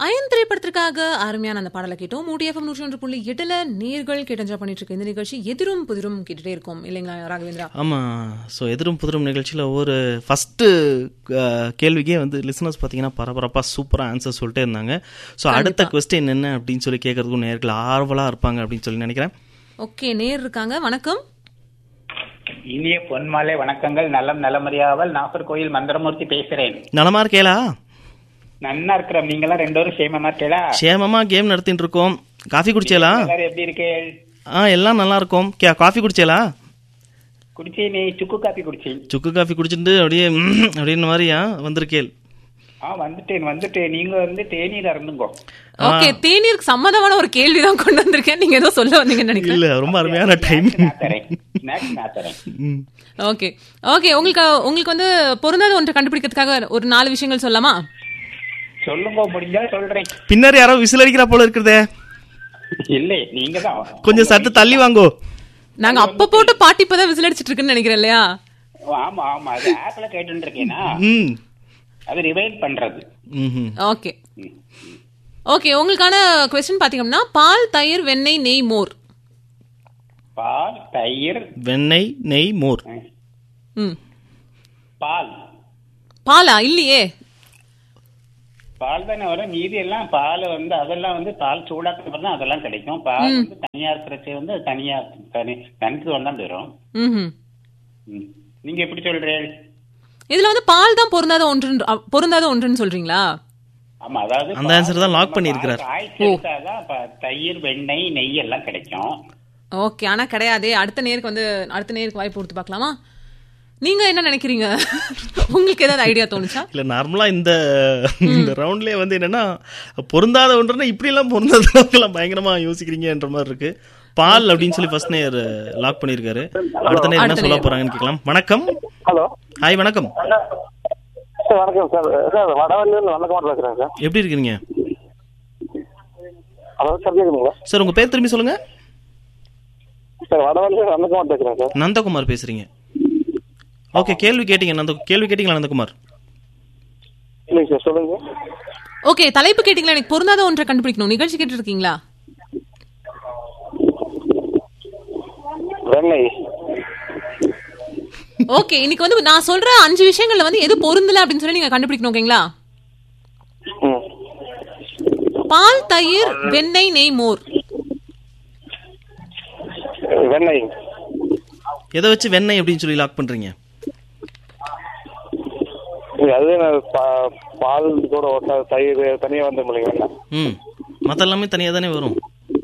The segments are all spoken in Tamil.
அயன் திரைப்படத்திற்காக அருமையான அந்த பாடலை கேட்டோம் மூடி எஃப்எம் நூற்றி ஒன்று புள்ளி எட்டுல நேர்கள் கேட்டஞ்சா பண்ணிட்டு இருக்க இந்த நிகழ்ச்சி எதிரும் புதிரும் கேட்டுட்டே இருக்கும் இல்லைங்களா ராகவேந்திரா ஆமாம் ஸோ எதிரும் புதிரும் நிகழ்ச்சியில் ஒவ்வொரு ஃபஸ்ட்டு கேள்விக்கே வந்து லிசனர்ஸ் பார்த்தீங்கன்னா பரபரப்பாக சூப்பராக ஆன்சர் சொல்லிட்டே இருந்தாங்க ஸோ அடுத்த கொஸ்டின் என்ன அப்படின்னு சொல்லி கேட்கறதுக்கும் நேர்கள் ஆர்வலாக இருப்பாங்க அப்படின்னு சொல்லி நினைக்கிறேன் ஓகே நேர் இருக்காங்க வணக்கம் இனிய பொன்மாலை வணக்கங்கள் நலம் நலமறியாவல் நாகர்கோயில் மந்திரமூர்த்தி பேசுறேன் நலமா இருக்கேளா நன்னா இருக்கிறோம் நீங்க எல்லாம் ரெண்டு பேரும் சேமமா இருக்கீங்களா சேமமாக கேம் நடத்திட்டு இருக்கோம் காஃபி குடிச்சேலா எல்லாரும் எப்படி இருக்கேள் ஆ எல்லாம் நல்லா இருக்கும் கே காஃபி குடிச்சேலா குடிச்சே நீ சுக்கு காப்பி குடிச்சேன் சுக்கு காஃபி குடிச்சிட்டு அப்படியே ம், அப்படின்னு மாதிரியா வந்திருக்கேள் ஆ வந்துட்டேன் வந்துட்டேன் நீங்க வந்து தேநீர் அருந்துங்கோ ஓகே தேநீருக்கு சம்மதமான ஒரு கேள்விதான் கொண்டு வந்திருக்கேன் நீங்க ஏதோ சொல்ல வந்தீங்கன்னு நினைக்கிறேன் இல்லை ரொம்ப அருமையான டைம் நான் தரேன் ஸ்நாக்ஸ் நான் தரேன் ஓகே ஓகே உங்களுக்கு உங்களுக்கு வந்து பொருந்தாத ஒன்றை கண்டுபிடிக்கிறதுக்காக ஒரு நாலு விஷயங்கள் சொல்லலாமா சொல்லுங்க முடிஞ்சா சொல்றேன் பின்னாடி யாரோ விசில் அடிக்கிறா போல இருக்கிறதே இல்லை நீங்க தான் கொஞ்சம் சட்டு தள்ளி வாங்கோ நாங்க அப்ப போட்டு பாட்டி இப்பதான் விசில் அடிச்சிட்டு இருக்குன்னு நினைக்கிறேன் இல்லையா ஆமா ஆமா அது ஆப்ல கேட்டு இருக்கேனா ம் அது ரிவைண்ட் பண்றது ம் ஓகே ஓகே உங்களுக்கான கொஸ்டின் பாத்தீங்கன்னா பால் தயிர் வெண்ணெய் நெய் மோர் பால் தயிர் வெண்ணெய் நெய் மோர் ம் பால் பாலா இல்லையே பால் தானே வரும் மீதி எல்லாம் பால் வந்து அதெல்லாம் வந்து பால் சூடாக்க தான் அதெல்லாம் கிடைக்கும் பால் வந்து தனியா இருக்கிறச்சே வந்து அது தனியா தனி தனித்துவம் தான் பெறும் ம் ம். நீங்க எப்படி சொல்றீங்க இதுல வந்து பால் தான் பொருந்தாத ஒன்று பொருந்தாத ஒன்றுன்னு சொல்றீங்களா ஆமா அதாவது அந்த answer தான் lock பண்ணியிருக்கிறார். காய்ச்சி எடுத்தாதான் ப- தயிர் வெண்ணெய் நெய் எல்லாம் கிடைக்கும் ஓகே ஆனா கிடையாதே அடுத்த நேருக்கு வந்து அடுத்த நேருக்கு வாய்ப்பு கொடுத்து பார்க்கலாமா நீங்க என்ன நினைக்கிறீங்க உங்களுக்கு ஏதாவது ஐடியா தோணுச்சா இல்ல நார்மலா இந்த இந்த ரவுண்ட்லயே வந்து என்னன்னா பொருந்தாத ஒன்றுனா இப்படி எல்லாம் பொருந்தாதவங்கலாம் பயங்கரமா யோசிக்கிறீங்கன்ற மாதிரி இருக்கு பால் அப்படின்னு சொல்லி ஃபர்ஸ்ட் நேர் லாக் பண்ணிருக்காரு அடுத்த நேர் என்ன அடுத்த சொல்ல நேர். போறாங்கன்னு கேட்கலாம் வணக்கம் ஹலோ ஹாய் வணக்கம் சார் வணக்கம் சார் சார் வடவள்ளியிலிருந்து வல்லகுமார் பேசுகிறேன் சார் எப்படி இருக்கீங்க ஹலோ சார் கேட்குதுங்களா சார் உங்க பேர் திரும்பி சொல்லுங்க சார் வடவள்ளியிலிருந்து வல்லகுமார் பேசுகிறேன் சார் நந்தகுமார் பேசுறீங்க ஓகே கேள்வி கேட்டீங்க நந்த கேள்வி கேட்டீங்களா நந்தகுமார் இல்லைங்க சார் சொல்லுங்க ஓகே தலைப்பு கேட்டீங்களா எனக்கு பொருந்தாத ஒன்றை கண்டுபிடிக்கணும் நிகழ்ச்சி கேட்டு இருக்கீங்களா வெண்ணெய் ஓகே இன்னைக்கு வந்து நான் சொல்ற அஞ்சு விஷயங்கள்ல வந்து எது பொருந்தல அப்படின்னு சொல்லி நீங்க கண்டுபிடிக்கணும் ஓகேங்களா ம் பால் தயிர் வெண்ணெய் நெய் மோர் வெண்ணெய் எதை வச்சு வெண்ணெய் அப்படின்னு சொல்லி லாக் பண்றீங்க இல்ல, அது நான் பா- பால் கூட ஒட்டா தயிர் தனியாக வந்து இல்லைங்க வெண்ணெய் ம் மத்த எல்லாமே தனியா தானே வரும்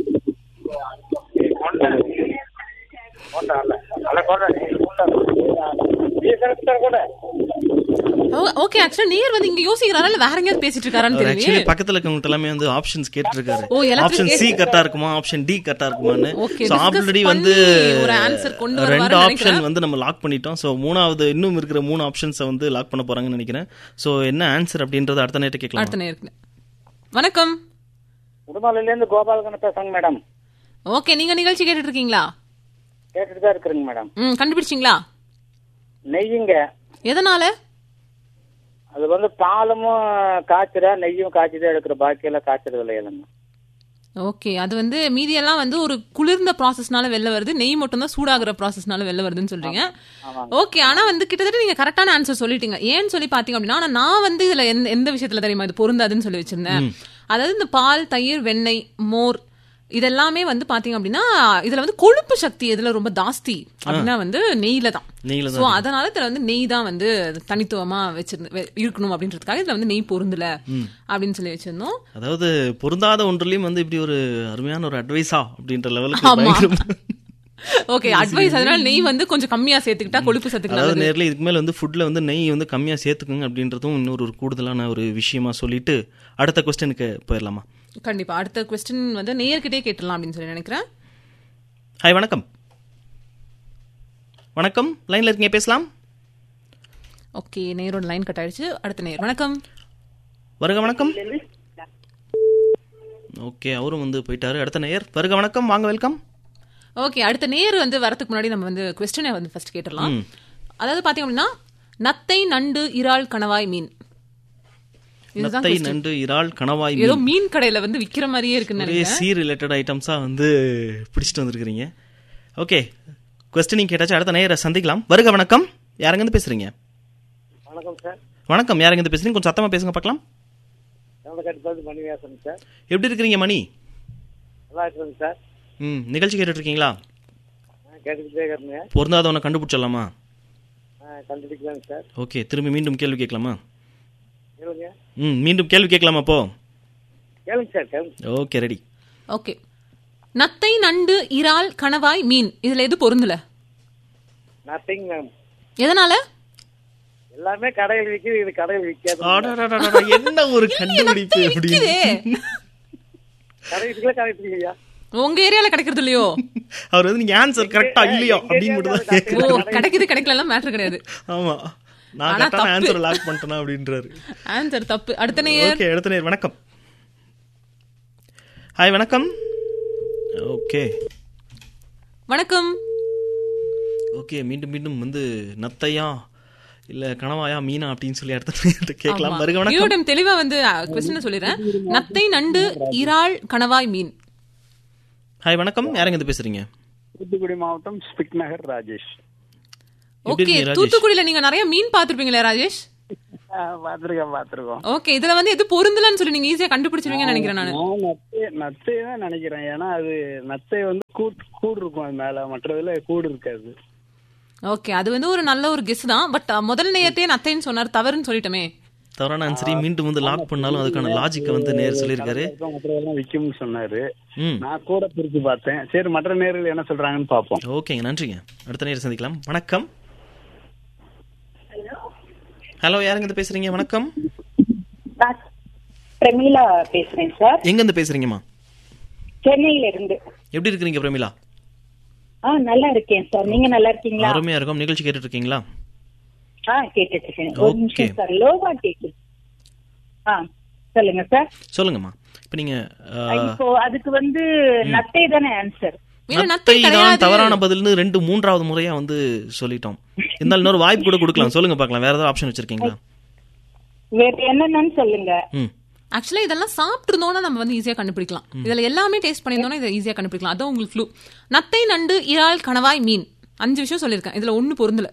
ஓகே ஆக்சுவலா நேர் வந்து இங்க யோசிக்கிறாரா இல்ல வேற எங்கேயாவது பேசிட்டு இருக்காரான்னு ஆக்சுவலி தெரியல பக்கத்துல இருக்கவங்க எல்லாமே வந்து ஆப்ஷன்ஸ் கேட்டிருக்காரு ஓ, எல்லாத்துலயும் ஆப்ஷன் சி கேட்டு- கரெக்டா இருக்குமா ஆப்ஷன் டி கரெக்டா இருக்குமான்னு Okay, சோ discuss ஆல்ரெடி பண்ணி வந்து ஒரு answer கொண்டு வருவாருன்னு ரெண்டு ஆப்ஷன் நினைக்கிறேன். வந்து நம்ம லாக் பண்ணிட்டோம் சோ மூணாவது இன்னும் இருக்கிற மூணு ஆப்ஷன்ஸை வந்து லாக் பண்ண போறாங்கன்னு நினைக்கிறேன் சோ என்ன ஆன்சர் அப்படின்றத அடுத்த நேரத்தை கேட்கலாம் அடுத்த நேருக்கு வணக்கம் உடுமலையிலேருந்து கோபாலகண்ண பேசுறேங்க மேடம் ஓகே நீங்க நிகழ்ச்சி கேட்டுட்டு இருக்கீங்களா கேட்டுட்டு தான் இருக்கிறேங்க மேடம் ம் கண்டுபிடிச்சிங்களா நெய்யுங்க எதனால அது வந்து பாலும் காய்ச்சிடா நெய்யும் காய்ச்சிதான் எடுக்கிற பாக்கியெல்லாம் காய்ச்சறது இல்லைங்க ஓகே அது வந்து மீதியெல்லாம் வந்து ஒரு குளிர்ந்த ப்ராசஸ்னால வெளில வருது நெய் மட்டும் தான் சூடாகிற ப்ராசஸ்னால வெளில வருதுன்னு சொல்றீங்க ஓகே ஆனா வந்து கிட்டத்தட்ட நீங்க கரெக்டான ஆன்சர் சொல்லிட்டீங்க ஏன்னு சொல்லி பாத்தீங்க அப்படின்னா ஆனா நான் வந்து இதுல எந்த எந்த விஷயத்துல தெரியுமா இது பொருந்தாதுன்னு சொல்லி வச்சிருந்தேன் அதாவது இந்த பால் தயிர் வெண்ணெய் மோர் இதெல்லாமே வந்து பாத்தீங்க அப்படின்னா இதுல வந்து கொழுப்பு சக்தி எதுல ரொம்ப ஜாஸ்தி அப்படின்னா வந்து நெய்ல தான் நெய்ல சோ அதனால இதுல வந்து நெய் தான் வந்து தனித்துவமா வச்சிருந்து வெ- இருக்கணும் அப்படின்றதுக்காக இதுல வந்து நெய் பொருந்தல அப்படின்னு சொல்லி வச்சிருந்தோம் அதாவது பொருந்தாத ஒன்றுலயும் வந்து இப்படி ஒரு அருமையான ஒரு அட்வைஸா அப்படின்ற லெவலுக்கு ஆமா. பயங்கரமா ஓகே அட்வைஸ் அதனால நெய் வந்து கொஞ்சம் கம்மியா சேர்த்துக்கிட்டா கொழுப்பு சத்துக்கு அதாவது நல்லது நேர்ல இதுக்கு மேல வந்து ஃபுட்ல வந்து நெய் வந்து கம்மியா சேர்த்துக்குங்க அப்படின்றதும் இன்னொரு ஒரு கூடுதலான ஒரு விஷயமா சொல்லிட்டு அடுத்த கொஸ்டினுக்கு போயிடலாமா கண்டிப்பா அடுத்த கொஸ்டின் வந்து நேயர்கிட்டே கேட்டுடலாம் அப்படின்னு சொல்லி நினைக்கிறேன் ஹாய் வணக்கம் வணக்கம் லைன்ல இருக்கீங்க பேசலாம் ஓகே நேரோட லைன் கட் ஆயிடுச்சு அடுத்த நேர் வணக்கம் வருக வணக்கம் ஓகே அவரும் வந்து போயிட்டாரு அடுத்த நேயர் வருக வணக்கம் வாங்க வெல்கம் ஓகே அடுத்த நேர் வந்து வரதுக்கு முன்னாடி நம்ம வந்து கொஸ்டினை வந்து ஃபர்ஸ்ட் கேட்டுடலாம் அதாவது பாத்தீங்க அப்படின்னா நத்தை நண்டு இறால் கணவாய் மீன் இதுதான் நத்தை question. நண்டு இறால் கணவாய் ஏதோ மீன். மீன் கடையில வந்து விக்கிற மாதிரியே இருக்குன்னு ஒரே நினைக்கிறேன் சி ரிலேட்டட் ஐட்டம்ஸா வந்து பிடிச்சிட்டு வந்திருக்கிறீங்க ஓகே கொஸ்டினிங் கேட்டாச்சு அடுத்த நேர சந்திக்கலாம் வருக வணக்கம் யாருங்க இருந்து பேசுறீங்க வணக்கம் சார் வணக்கம் யாருங்க இருந்து பேசுறீங்க கொஞ்சம் சத்தமா பேசுங்க பார்க்கலாம் எவ்வளோ கட்டுப்பாடு மணி பேசுறேங்க சார் எப்படி இருக்கிறீங்க மணி நல்லா இருக்குங்க சார் ம் நிகழ்ச்சி கேட்டுட்டு இருக்கீங்களா கேட்டுக்கிட்டே இருக்கிறேங்க பொருந்தாதவனை கண்டுபிடிச்சிடலாமா கண்டுபிடிக்கலாங்க சார் ஓகே திரும்பி மீண்டும் கேள்வி கேட்கலாமா கேளுங்க ம் மீண்டும் கேள்வி கேட்கலாமா அப்போ கேளுங்க சார் கேளுங்க ஓகே ரெடி ஓகே நத்தை நண்டு இறால் கணவாய் மீன் இதுல எது பொருந்தல நத்திங் மேம் எதனால எல்லாமே கடையில் விற்கிது இது கடையில் விற்காது அடடடடடா, என்ன ஒரு கண்டுபிடிப்பு அப்படின்னு விக்குதே. கடை விற்கல கடை விற்கலையா உங்க ஏரியால கிடைக்கிறது இல்லையோ அவர் வந்து நீங்க ஆன்சர் கரெக்டா இல்லையோ அப்படின்னு மட்டும் தான் ஓ கேட்கணும் கிடைக்குது கிடைக்கல மேட்டர் கிடையாது ஆமா நான் ஆனா கரெக்டான தப்பு. ஆன்சர் லாக் பண்ணிட்டேனா அப்படின்றாரு ஆன்சர் தப்பு அடுத்த நேயர் ஓகே அடுத்த நேர் வணக்கம் ஹாய் வணக்கம் ஓகே வணக்கம் ஓகே மீண்டும் மீண்டும் வந்து நத்தையா இல்ல கனவாயா மீனா அப்படின்னு சொல்லி அடுத்த நேர்கிட்ட கேட்கலாம் ஆமா. வருக இன்னொரு வணக்கம் time தெளிவா வந்து கொஸ்டின் சொல்லிடுறேன் நத்தை நண்டு இறால் கணவாய் மீன் ஹாய் வணக்கம் யாருங்க இது பேசுறீங்க தூத்துக்குடி மாவட்டம் ஸ்பிக் நகர் ராஜேஷ் எப்படி ஓகே இருக்கீங்க, ராஜேஷ்? தூத்துக்குடியில நீங்க நிறைய மீன் பாத்திருப்பீங்களே ராஜேஷ் பாத்துருக்கோம் பாத்துருக்கோம் ஓகே இதுல வந்து எது பொருந்தலன்னு சொல்லி நீங்க ஈஸியா கண்டுபிடிச்சிருவீங்கன்னு நினைக்கிறேன் நானு நான் நத்தை நத்தை தான் நினைக்கிறேன் ஏன்னா அது நத்தை வந்து கூட் கூடு இருக்கும் அது மேல மற்றதுல கூடு இருக்காது ஓகே அது வந்து ஒரு நல்ல ஒரு கெஸ் தான் பட் முதல் நேயத்தையே நத்தைன்னு சொன்னார் தவறுன்னு சொல்லிட்டோமே தவறான ஆன்சரி மீண்டும் வந்து லாக் பண்ணாலும் அதுக்கான லாஜிக்கை வந்து நேர் சொல்லியிருக்காரு மற்றதெல்லாம் விக்கும்னு சொன்னாரு ம் நான் கூட பிரிச்சு பார்த்தேன் சரி மற்ற நேரில் என்ன சொல்றாங்கன்னு பாப்போம் ஓகேங்க நன்றிங்க அடுத்த நேரம் சந்திக்கலாம் வணக்கம் ஹலோ யாருங்க இருந்து பேசுறீங்க வணக்கம் நான் பிரமீளா பேசுறேன் சார் எங்க இருந்து பேசுறீங்கம்மா சென்னையில இருந்து எப்படி இருக்கிறீங்க பிரமிளா ஆ நல்லா இருக்கேன் சார் நீங்க நல்லா இருக்கீங்களா அருமையா இருக்கும் நிகழ்ச்சி கேட்டுட்டு இருக்கீங்களா ஆ கேட்டுட்டு இருக்கேன் ஒரு Okay. நிமிஷம் சார் லோவா கேக்கு ஆ சொல்லுங்க சார் சொல்லுங்கம்மா இப்ப நீங்க அஹ், இப்போ அதுக்கு வந்து நத்தை தானே ஆன்சர் இல்ல நத்தை நத்தை தான் கிடையாது தவறான பதில்னு ரெண்டு மூன்றாவது முறையா வந்து சொல்லிட்டோம் இருந்தாலும் இன்னொரு வாய்ப்பு கூட கொடுக்கலாம் சொல்லுங்க பார்க்கலாம் வேற ஏதாவது ஆப்ஷன் வச்சிருக்கீங்களா வேற என்னென்னு சொல்லுங்க ம் ஆக்சுவலா இதெல்லாம் சாப்பிட்டுருந்தோம்னா நம்ம வந்து ஈஸியா கண்டுபிடிக்கலாம் இதுல எல்லாமே டேஸ்ட் பண்ணியிருந்தோம்னா இதை ஈஸியா கண்டுபிடிக்கலாம் அதான் உங்களுக்கு ஃப்ளூ நத்தை நண்டு இறால் கணவாய் மீன் அஞ்சு விஷயம் சொல்லியிருக்கேன் இதுல ஒண்ணு பொருந்தல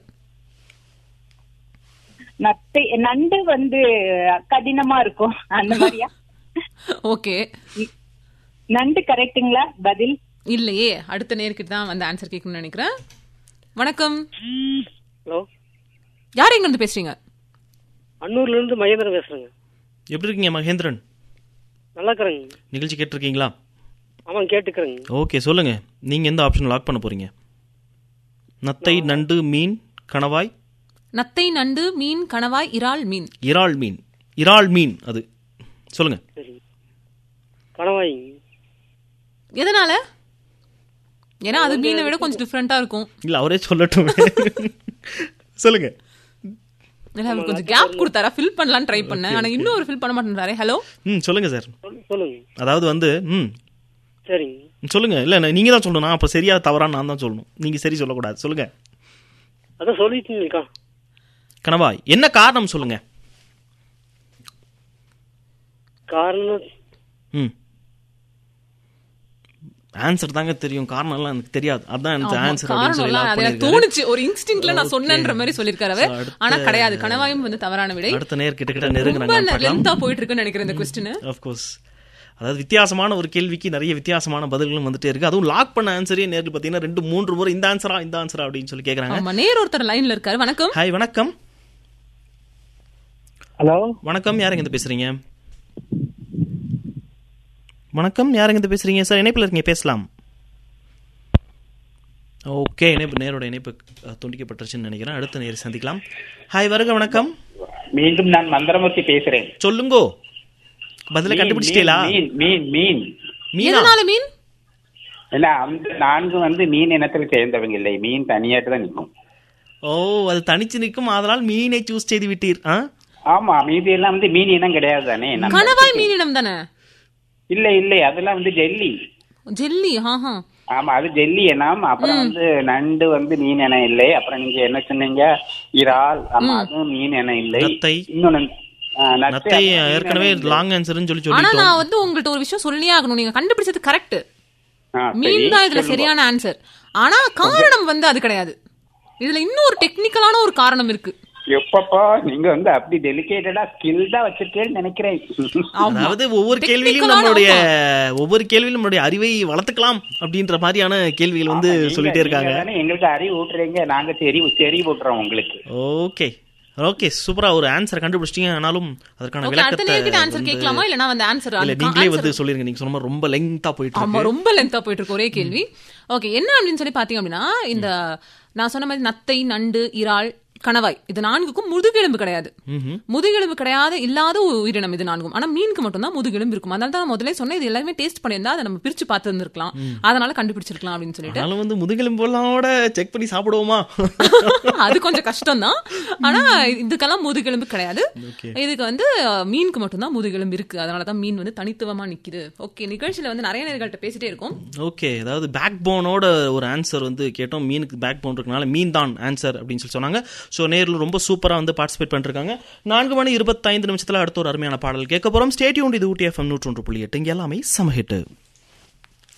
நத்தை நண்டு வந்து கடினமா இருக்கும் அந்த மாதிரியா ஓகே நண்டு கரெக்ட்டுங்களா பதில் இல்லையே அடுத்த நேர்கிட்ட தான் வந்து ஆன்சர் கேட்கணும்னு நினைக்கிறேன் வணக்கம் ஹலோ யார் எங்க இருந்து பேசுறீங்க அன்னூர்ல இருந்து மகேந்திரன் பேசுறேங்க எப்படி இருக்கீங்க மகேந்திரன் நல்லா இருக்கிறேங்க நிகழ்ச்சி கேட்டிருக்கீங்களா ஆமாம் கேட்டுக்கிறேங்க ஓகே சொல்லுங்க நீங்க எந்த ஆப்ஷன் லாக் பண்ண போறீங்க நத்தை நண்டு மீன் கணவாய் நத்தை நண்டு மீன் கணவாய் இறால் மீன் இறால் மீன் இறால் மீன் அது சொல்லுங்க சரி கணவாய் எதனால ஏன்னா அது மீனை விட கொஞ்சம் டிஃப்ரெண்டா இருக்கும் இல்ல அவரே சொல்லட்டும் சொல்லுங்க இல்ல அவர் கொஞ்சம் கேப் கொடுத்தாரா ஃபில் பண்ணலாம்னு ட்ரை பண்ணேன் ஆனா இன்னும் ஒரு ஃபில் பண்ண மாட்டேன்றாரு ஹலோ ம் சொல்லுங்க சார் சொல்- சொல்லுங்க அதாவது வந்து ம் சரிங்க சொல்லுங்க இல்ல நான் நீங்க தான் சொல்லணும் நான் அப்ப சரியா தவறா நான் தான் சொல்லணும் நீங்க சரி சொல்லக்கூடாது சொல்லுங்க அதான் சொல்லிட்டீங்கக்கா கணவாய் என்ன காரணம் சொல்லுங்க காரணம் ம் ஆன்சர் தாங்க தெரியும் காரணம் எல்லாம் எனக்கு தெரியாது அதான் எனக்கு ஆமா, ஆன்சர் அப்படின்னு காரணம் சொல்லி எல்லாம் lock அது எனக்கு பண்ணிருக்காரு. தோணுச்சு ஒரு இன்ஸ்டிங்க்ல நான் சொன்னேன்ற மாதிரி சொல்லிருக்காரு அவர் So, அடுத்த- ஆனா கிடையாது கணவாயும் வந்து தவறான விடை அடுத்த நேர் கிட்ட கிட்ட ரொம்ப நெருங்குறாங்க பார்க்கலாம் லென்த்தா போயிட்டு இருக்குன்னு நினைக்கிறேன் இந்த கொஸ்டின் ஆஃப் கோர்ஸ் அதாவது வித்தியாசமான ஒரு கேள்விக்கு நிறைய வித்தியாசமான பதில்களும் வந்துட்டே இருக்கு அதுவும் லாக் பண்ண ஆன்சரே நேரில் பார்த்தீங்கன்னா ரெண்டு மூன்று முறை இந்த ஆன்சரா இந்த ஆன்சரா அப்படின்னு சொல்லி கேக்குறாங்க ஆமா நேர் ஒருத்தர் லைன்ல இருக்காரு வணக்கம் ஹாய் வணக்கம் ஹலோ வணக்கம் யாருங்க இருந்து பேசுறீங்க வணக்கம் யாருங்க இருந்து பேசுறீங்க சார் இணைப்பில் இருக்கீங்க பேசலாம் ஓகே இணைப்பு நேரோட இணைப்பு அஹ், துண்டிக்கப்பட்டுருச்சுன்னு நினைக்கிறேன் அடுத்த நேர் சந்திக்கலாம் ஹாய் வருக வணக்கம் மீண்டும் நான் மந்திரமூர்த்தி பேசுறேன் சொல்லுங்கோ பதில மீன், கண்டுபிடிச்சிட்டீங்களா மீன் மீன் மீன் மீனா எதனால மீன் இல்ல அந்த நான்கு வந்து மீன் இனத்தில் சேர்ந்தவங்க இல்லை மீன் தனியாட்டு தான் நிற்கும் ஓ அது தனிச்சு நிற்கும் அதனால் மீனை சூஸ் செய்து விட்டீர் ஆ ஆமா மீதி எல்லாம் வந்து மீன் இனம் கிடையாது தானே நம்ம- கணவாய் மீனினம் தானே இல்ல இல்ல அதெல்லாம் வந்து ஜெல்லி ஜெல்லி ஆஹா ஆமா அது ஜெல்லி இனம் அப்புறம் வந்து நண்டு வந்து மீன் இனம் இல்லை அப்புறம் நீங்க என்ன சொன்னீங்க இறால் ஆமா அதுவும் மீன் இனம் இல்லை நத்தை. இன்னொன்னு ஆ, நத்தை நத்தை அதான் ஏற்கனவே மீன் லாங் ஆன்சர்னு சொல்லி ஆனா சொல்லிட்டோம் நான் வந்து உங்கள்ட்ட ஒரு விஷயம் சொல்லியே ஆகணும் நீங்க கண்டுபிடிச்சது கரெக்ட் ஆ, சரி, மீன் தான் இதுல சொல்லுங்க. சரியான ஆன்சர் ஆனா காரணம் வந்து அது கிடையாது இதுல இன்னொரு டெக்னிக்கலான ஒரு காரணம் இருக்கு எப்பப்பா நீங்க வந்து அப்படி டெலிகேட்டடா ஸ்கில் தான் வச்சிருக்கேன்னு நினைக்கிறேன் ஆமா. அதாவது ஒவ்வொரு கேள்வியிலும் Technical-ஆன நம்மளுடைய ஆமா. ஒவ்வொரு கேள்வியிலும் நம்மளுடைய அறிவை வளர்த்துக்கலாம் அப்படின்ற மாதிரியான கேள்விகள் வந்து ஆமா, நீங்க- சொல்லிட்டே இருக்காங்க நீங்க தானே எங்களுக்கு அறிவு ஊட்டுறீங்க நாங்க தெரி தெரி ஊட்டுறோம் உங்களுக்கு ஓகே ஓகே சூப்பரா ஒரு ஆன்சர் கண்டுபிடிச்சிட்டீங்க ஆனாலும் அதற்கான ஓகே அடுத்த நேர்கிட்ட விளக்கத்தை ஆன்சர் வந்து- கேட்கலாமா இல்லனா வந்து ஆன்சர் இல்ல நீங்களே வந்து சொல்லிருங்க நீங்க சொன்ன மாதிரி ரொம்ப லெங்தா போயிட்டு ஆமா இருக்கு ரொம்ப லென்த்தா போயிட்டு இருக்கு ஒரே கேள்வி ஓகே என்ன அப்படின்னு சொல்லி பாத்தீங்க அப்படின்னா இந்த நான் சொன்ன மாதிரி நத்தை நண்டு இறால் கணவாய் இது நான்குக்கும் முதுகெலும்பு கிடையாது முதுகெலும்பு கிடையாது இல்லாத ஒரு உயிரினம் இது நான்கும் ஆனா மீனுக்கு மட்டும் தான் முதுகெலும்பு இருக்கும் அதனால தான் நான் முதல்ல சொன்னேன் இது எல்லாமே டேஸ்ட் பண்ணியிருந்தா அதை நம்ம பிரிச்சு பார்த்து இருந்திருக்கலாம் அதனால கண்டுபிடிச்சிருக்கலாம் அப்படின்னு சொல்லிட்டு ஆனாலும் வந்து முதுகெலும்போட செக் பண்ணி சாப்பிடுவோமா அது கொஞ்சம் கஷ்டம் தான் ஆனா இதுக்கெல்லாம் முதுகெலும்பு கிடையாது Okay. இதுக்கு வந்து அஹ், மீனுக்கு மட்டும்தான் முதுகெலும்பு இருக்கு அதனாலதான் மீன் வந்து தனித்துவமா நிக்குது ஓகே நிகழ்ச்சியில வந்து நிறைய நேர்கள்ட்ட பேசிட்டே இருக்கோம் ஓகே அதாவது பேக் போனோட ஒரு ஆன்சர் வந்து கேட்டோம் மீனுக்கு பேக் போன் இருக்கனால மீன் தான் ஆன்சர் அப்படின்னு சொல்லி சொன்னாங்க ஸோ நேரில் ரொம்ப சூப்பராக வந்து பார்ட்டிசிபேட் பண்ணிருக்காங்க நான்கு மணி இருபத்தைந்து நிமிஷத்தில் அடுத்த ஒரு அருமையான பாடல் கேட்க போகிறோம் ஸ்டேடியூன் இது ஊட்டி எஃப்எம் நூற்றொன்று புள்ளி எட்டு இங்கே எல்லாமே சமஹிட்டு